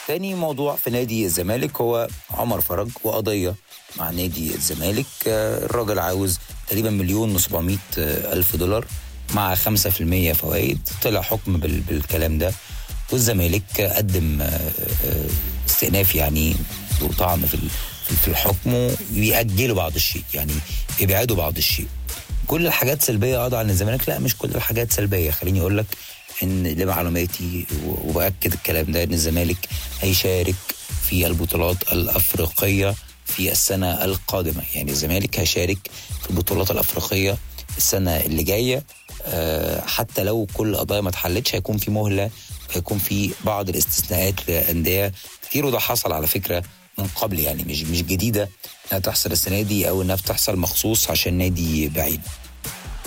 تاني موضوع في نادي الزمالك هو عمر فرج وقضيه مع نادي الزمالك آه، الراجل عاوز تقريبا مليون و700 الف دولار مع 5% فوائد طلع حكم بال- بالكلام ده والزمالك قدم آه، آه، استئناف يعني وطعن في ال- في- في الحكم ويأجلوا بعض الشيء يعني يبعدوا بعض الشيء كل الحاجات سلبيه قضى عن الزمالك لا مش كل الحاجات سلبيه خليني اقول لك ان لمعلوماتي و- وباكد الكلام ده ان الزمالك هيشارك في البطولات الافريقيه في السنه القادمه يعني الزمالك هيشارك في البطولات الافريقيه السنه اللي جايه آه، حتى لو كل القضايا ما اتحلتش هيكون في مهله هيكون في بعض الاستثناءات لانديه كتير وده حصل على فكره من قبل يعني مش مش جديده انها تحصل السنه دي او انها بتحصل مخصوص عشان نادي بعيد